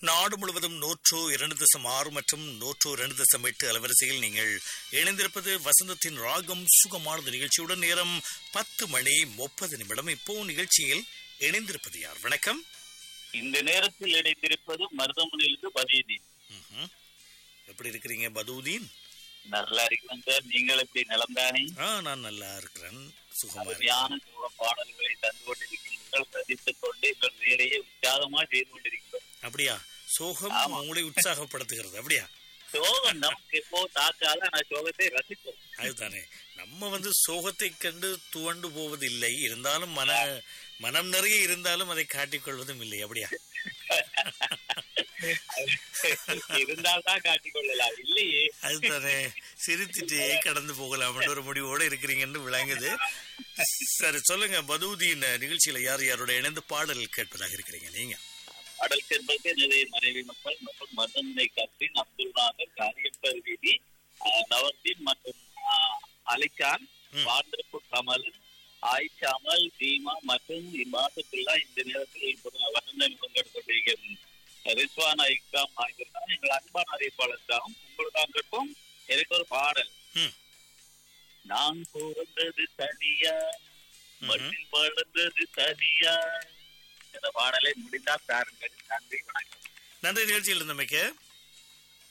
நாடு முழுவதும் நூற்று இரண்டு தசம் ஆறு மற்றும் நூற்று இரண்டு தசம் எட்டு அலவரிசையில் நீங்கள் இணைந்திருப்பது வசந்தத்தின் ராகம் சுகமானது நிகழ்ச்சியுடன் நேரம் பத்து மணி முப்பது நிமிடம் இப்போ நிகழ்ச்சியில் இணைந்திருப்பது யார் வணக்கம் இந்த நேரத்தில் இணைந்திருப்பது மருதமுனையிலிருந்து பதீதி ம்ஹும். எப்படி இருக்கிறீங்க பதூதீன் நல்லா இருக்கிறேன் சார் நீங்கள் எப்படி நலம்தானே ஆ நான் நல்லா இருக்கிறேன் சுகமா இருக்கிறேன். அருமையான சுக பாடல்களை தந்து கொண்டிருக்கிறீர்கள் ரசித்துக் கொண்டு எங்கள் வேலையை உற்சாகமா செய்து கொண்டிருக்கிறோம் அப்படியா சோகம் ஆமா. உங்களை உற்சாகப்படுத்துகிறது அப்படியா சோகம் நமக்கு எப்போ தாக்காத நான் சோகத்தை ரசிப்போம் அதுதானே நம்ம வந்து சோகத்தை கண்டு துவண்டு போவதில்லை இருந்தாலும் மன மனம் நிறைய இருந்தாலும் அதை காட்டிக்கொள்வதும் இல்லை அப்படியா இருந்தால்தான் காட்டிக்கொள்ளலாம் இல்லையே அதுதானே சிரித்துட்டே கடந்து போகலாம் ஒரு முடிவோடு இருக்கிறீங்கன்னு விளங்குது சரி சொல்லுங்க பதூதியின் நிகழ்ச்சியில யார் யாரோட இணைந்து பாடல் கேட்பதாக இருக்கிறீங்க நீங்க அடல் செல்வத்தை நிறைய மனைவி மக்கள் மற்றும் மருதமுனை கத்தின் அப்துல் நாகர் காரியப்பர் வீதி ஆஹ், நவர்தீன் மற்றும் ஆஹ், அலிகான் ம். வாந்திரப்பூர் கமலன் ஆயிஷாமல் தீமா மற்றும் இமாசத்துல்லா இந்த நேரத்தில் வசந்தன் பங்கெடுத்துக் கொண்டிருக்கிறேன் ரிஸ்வானா இக்ராம் ஆகியோர் எங்கள் அன்பான அறிவிப்பாளர் தான் உங்களுக்காக கேட்போம் எனக்கு ஒரு பாடல் ம். நான் பிறந்தது தனியா மண்ணில் வளர்ந்தது தனியா இந்த பாடலை முடிந்தால் தாருங்கள் நன்றி வணக்கம் நன்றி நிகழ்ச்சியில் இருந்தமைக்கு